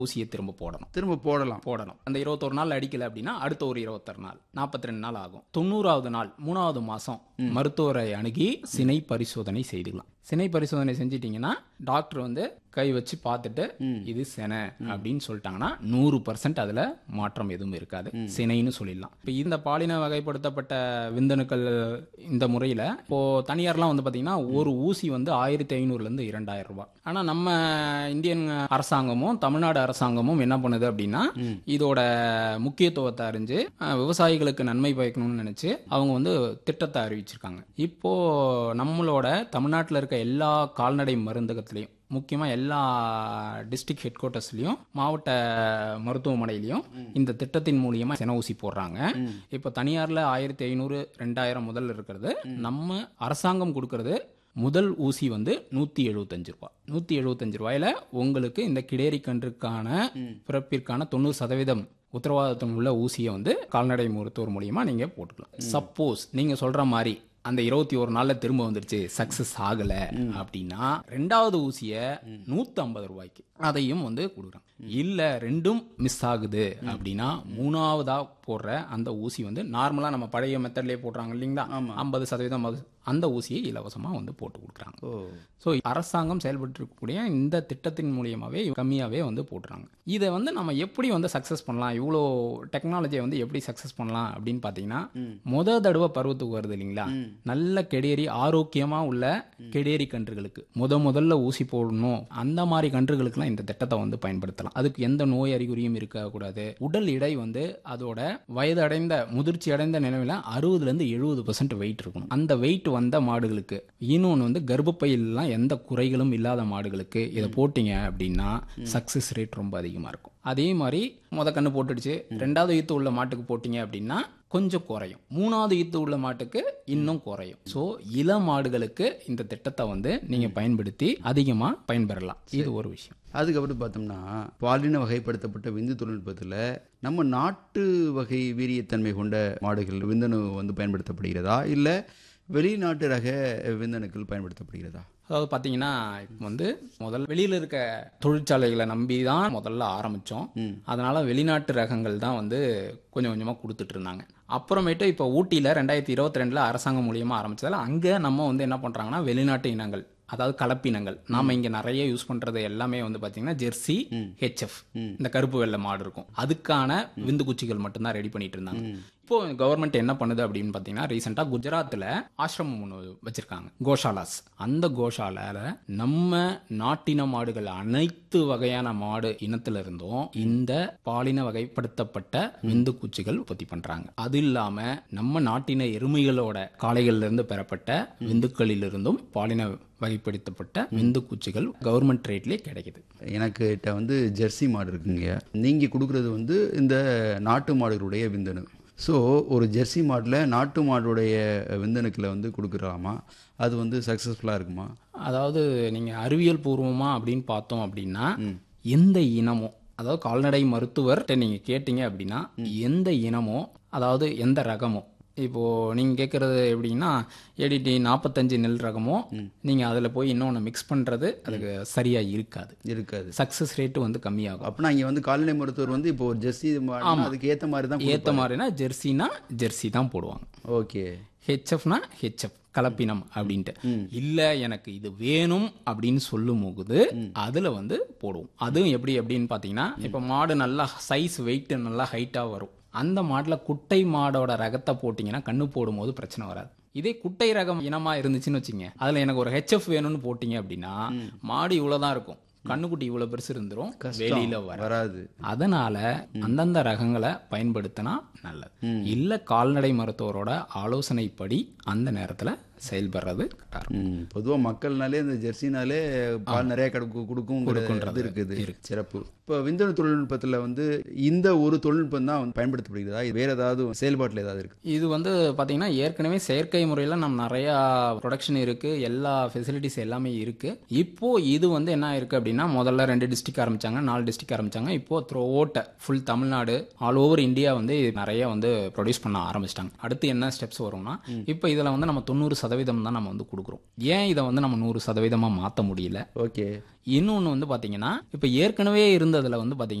ஊசியை திரும்ப போடணும் திரும்ப போடலாம் போடணும் அந்த இருபத்தொரு நாள் அடிக்கல அப்படின்னா அடுத்த ஒரு இருபத்தொரு நாள் நாற்பத்தி ரெண்டு நாள் ஆகும் தொண்ணூறாவது நாள் மூணாவது மாசம் மருத்துவரை அணுகி சினை பரிசோதனை செய்துக்கலாம் சினை பரிசோதனை செஞ்சிட்டீங்கன்னா டாக்டர் வந்து கை வச்சு பார்த்துட்டு இது செனை அப்படின்னு சொல்லிட்டாங்கன்னா நூறு பர்சன்ட் அதுல மாற்றம் எதுவும் இருக்காது சினைன்னு சொல்லிடலாம் இப்போ இந்த பாலின வகைப்படுத்தப்பட்ட விந்தணுக்கள் இந்த முறையில இப்போ தனியார்லாம் வந்து பாத்தீங்கன்னா ஒரு ஊசி வந்து ஆயிரத்தி ஐநூறுல இருந்து இரண்டாயிரம் ரூபாய் ஆனா நம்ம இந்தியன் அரசாங்கமும் தமிழ்நாடு அரசாங்கமும் என்ன பண்ணுது அப்படின்னா இதோட முக்கியத்துவத்தை அறிஞ்சு அஹ், விவசாயிகளுக்கு நன்மை பயக்கணும்னு நினைச்சு அவங்க வந்து திட்டத்தை அறிவிச்சிருக்காங்க இப்போ நம்மளோட தமிழ்நாட்டில் இருக்க எல்லா கால்நடை மருந்தகத்திலையும் முக்கியமாக எல்லா டிஸ்ட்ரிக்ட் ஹெட் குவார்ட்டர்ஸ்லையும் மாவட்ட மருத்துவமனையிலையும் இந்த திட்டத்தின் மூலியமா சென ஊசி போடுறாங்க இப்போ தனியார்ல ஆயிரத்தி ஐநூறு ரெண்டாயிரம் முதல்ல இருக்கிறது நம்ம அரசாங்கம் கொடுக்கறது முதல் ஊசி வந்து நூத்தி எழுபத்தஞ்சு ரூபாய் நூத்தி எழுபத்தஞ்சு ரூபாயில உங்களுக்கு இந்த கிடேரி கன்றுக்கான பிறப்பிற்கான தொண்ணூறு சதவீதம் உத்தரவாதத்தம் உள்ள ஊசியை வந்து கால்நடை மருத்துவர் மூலியமா நீங்க போட்டுக்கலாம் சப்போஸ் நீங்க சொல்ற மாதிரி அந்த இருபத்தி ஒரு நாள்ல திரும்ப வந்துருச்சு சக்சஸ் ஆகல அப்படின்னா ரெண்டாவது ஊசிய நூத்தி ஐம்பது ரூபாய்க்கு அதையும் வந்து கொடுக்குறாங்க இல்ல ரெண்டும் மிஸ் ஆகுது அப்படின்னா மூணாவதா போடுற அந்த ஊசி வந்து நார்மலா நம்ம பழைய மெத்தட்லயே போடுறாங்க இல்லைங்களா ஐம்பது சதவீதம் அது- அந்த ஊசியை இலவசமா வந்து போட்டு கொடுக்குறாங்க ஓ ஸோ அரசாங்கம் செயல்பட்டு இருக்கக்கூடிய இந்த திட்டத்தின் மூலியமாவே கம்மியாவே வந்து போட்டுறாங்க இதை வந்து நம்ம எப்படி வந்து சக்ஸஸ் பண்ணலாம் இவ்வளோ டெக்னாலஜியை வந்து எப்படி சக்ஸஸ் பண்ணலாம் அப்படின்னு பார்த்தீங்கன்னா முத தடவை பருவத்துக்கு வருது இல்லைங்களா நல்ல கெடேரி ஆரோக்கியமா உள்ள கெடேரி கன்றுகளுக்கு முத முதல்ல ஊசி போடணும் அந்த மாதிரி கன்றுகளுக்குலாம் இந்த திட்டத்தை வந்து பயன்படுத்தலாம் அதுக்கு எந்த நோய் அறிகுறியும் இருக்கக்கூடாது உடல் எடை வந்து அதோட வயது அடைந்த முதிர்ச்சி அடைந்த நிலையில அறுபதுல இருந்து எழுபது பர்சன்ட் வெயிட் இருக்கணும் அந்த வெயிட் வந்த மாடுகளுக்கு இன்னொன்று வந்து கர்ப்பப்பையிலாம் எந்த குறைகளும் இல்லாத மாடுகளுக்கு இதை போட்டீங்க அப்படின்னா சக்சஸ் ரேட் ரொம்ப அதிகமா இருக்கும் அதே மாதிரி முத கண்ணு போட்டுடுச்சு ரெண்டாவது ஈத்து உள்ள மாட்டுக்கு போட்டீங்க அப்படின்னா கொஞ்சம் குறையும் மூணாவது ஈத்து உள்ள மாட்டுக்கு இன்னும் குறையும் ஸோ இள மாடுகளுக்கு இந்த திட்டத்தை வந்து நீங்க பயன்படுத்தி அதிகமா பயன்பெறலாம் இது ஒரு விஷயம் அதுக்கப்புறம் பார்த்தோம்னா பாலின வகைப்படுத்தப்பட்ட விந்து தொழில்நுட்பத்தில் நம்ம நாட்டு வகை வீரியத்தன்மை கொண்ட மாடுகள் விந்தணு வந்து பயன்படுத்தப்படுகிறதா இல்லை வெளிநாட்டு ரக விந்தணுக்கள் பயன்படுத்தப்படுகிறதா அதாவது பார்த்தீங்கன்னா இப்போ வந்து முதல் வெளியில் இருக்க தொழிற்சாலைகளை நம்பி தான் முதல்ல ஆரம்பித்தோம் அதனால வெளிநாட்டு ரகங்கள் தான் வந்து கொஞ்சம் கொஞ்சமாக கொடுத்துட்டு இருந்தாங்க அப்புறமேட்டு இப்போ ஊட்டியில் ரெண்டாயிரத்தி இருபத்தி ரெண்டில் அரசாங்கம் மூலியமாக ஆரம்பிச்சதால அங்கே நம்ம வந்து என்ன பண்ணுறாங்கன்னா வெளிநாட்டு இனங்கள் அதாவது கலப்பினங்கள் நாம இங்க நிறைய யூஸ் பண்றது எல்லாமே வந்து பாத்தீங்கன்னா ஜெர்சி ஹெச்எஃப் இந்த கருப்பு வெள்ளை மாடு இருக்கும் அதுக்கான விந்து குச்சிகள் மட்டும்தான் ரெடி பண்ணிட்டு இருந்தாங்க இப்போ கவர்மெண்ட் என்ன பண்ணுது அப்படின்னு பாத்தீங்கன்னா ரீசெண்டா குஜராத்ல ஆசிரமம் ஒன்று வச்சிருக்காங்க கோஷாலாஸ் அந்த கோஷாலால நம்ம நாட்டின மாடுகள் அனைத்து வகையான மாடு இனத்துல இருந்தும் இந்த பாலின வகைப்படுத்தப்பட்ட விந்து குச்சிகள் உற்பத்தி பண்றாங்க அது இல்லாம நம்ம நாட்டின எருமைகளோட காளைகள்ல இருந்து பெறப்பட்ட விந்துக்களிலிருந்தும் பாலின வகைப்படுத்தப்பட்ட விந்து குச்சிகள் கவர்மெண்ட் ரேட்லயே கிடைக்குது எனக்கு கிட்ட வந்து ஜெர்சி மாடு இருக்குங்க நீங்கள் கொடுக்குறது வந்து இந்த நாட்டு மாடுகளுடைய விந்தணு ஸோ ஒரு ஜெர்சி மாடில் நாட்டு மாடுடைய விந்தணுக்களை வந்து கொடுக்குறாமா அது வந்து சக்ஸஸ்ஃபுல்லாக இருக்குமா அதாவது நீங்க அறிவியல் பூர்வமா அப்படின்னு பார்த்தோம் அப்படின்னா எந்த இனமோ அதாவது கால்நடை மருத்துவர்கிட்ட நீங்க கேட்டீங்க அப்படின்னா எந்த இனமோ அதாவது எந்த ரகமோ இப்போ நீங்க கேட்கறது எப்படின்னா ஏடிடி நாற்பத்தஞ்சு நெல் ரகமோ நீங்க அதுல போய் இன்னொன்று மிக்ஸ் பண்றது அதுக்கு சரியா இருக்காது இருக்காது சக்சஸ் ரேட்டு வந்து கம்மியாகும் அப்படின்னா இங்கே வந்து கால்நடை மருத்துவர் வந்து இப்போ ஒரு ஜெர்சி மாடுனா அதுக்கு ஏற்ற மாதிரி தான் ஏத்த மாதிரினா ஜெர்சினா ஜெர்சி தான் போடுவாங்க ஓகே ஹெச்எஃப்னா ஹெச்எஃப் கலப்பினம் அப்படின்ட்டு இல்ல எனக்கு இது வேணும் அப்படின்னு சொல்லும் போது அதுல வந்து போடுவோம் அதுவும் எப்படி அப்படின்னு பாத்தீங்கன்னா இப்ப மாடு நல்லா சைஸ் வெயிட் நல்லா ஹைட்டா வரும் அந்த மாடுல குட்டை மாடோட ரகத்தை போட்டீங்கன்னா கண்ணு போடும்போது பிரச்சனை வராது இதே குட்டை ரகம் இனமா இருந்துச்சுன்னு வச்சுங்க அதுல எனக்கு ஒரு ஹெச்எஃப் வேணும்னு போட்டீங்க அப்படின்னா மாடு இவ்வளவுதான் இருக்கும் கண்ணுக்குட்டி இவ்வளவு பெருசு இருந்துரும் வெளியில வர வராது அதனால அந்தந்த ரகங்களை பயன்படுத்தினா நல்லது இல்ல கால்நடை மருத்துவரோட ஆலோசனைப்படி அந்த நேரத்துல செயல்படுறது கரெக்டா இருக்கும் பொதுவாக மக்கள்னாலே இந்த ஜெர்சினாலே பால் நிறைய கொடுக்கும் கொடுக்கும்ன்றது இருக்குது சிறப்பு இப்போ விந்தணு தொழில்நுட்பத்தில் வந்து இந்த ஒரு தொழில்நுட்பம் தான் வந்து பயன்படுத்தப்படுகிறதா இது வேற ஏதாவது செயல்பாட்டில் ஏதாவது இருக்கு இது வந்து பாத்தீங்கன்னா ஏற்கனவே செயற்கை முறையில நம்ம நிறைய ப்ரொடக்ஷன் இருக்கு எல்லா ஃபெசிலிட்டிஸ் எல்லாமே இருக்கு இப்போ இது வந்து என்ன இருக்கு அப்படின்னா முதல்ல ரெண்டு டிஸ்ட்ரிக்ட் ஆரம்பிச்சாங்க நாலு டிஸ்ட்ரிக்ட் ஆரம்பிச்சாங்க இப்போ throughout full Tamil Nadu all over India வந்து இது நிறைய வந்து ப்ரொடியூஸ் பண்ண ஆரம்பிச்சிட்டாங்க அடுத்து என்ன ஸ்டெப்ஸ் வரும்னா இப்போ இதுல வந்து நம்ம தொண்ணூறு சதவீதம் சதவீதம் தான் நம்ம வந்து கொடுக்குறோம் ஏன் இதை வந்து நம்ம நூறு சதவீதமாக மாற்ற முடியல ஓகே இன்னொன்று வந்து பார்த்தீங்கன்னா இப்போ ஏற்கனவே இருந்ததில் வந்து பார்த்தீங்கன்னா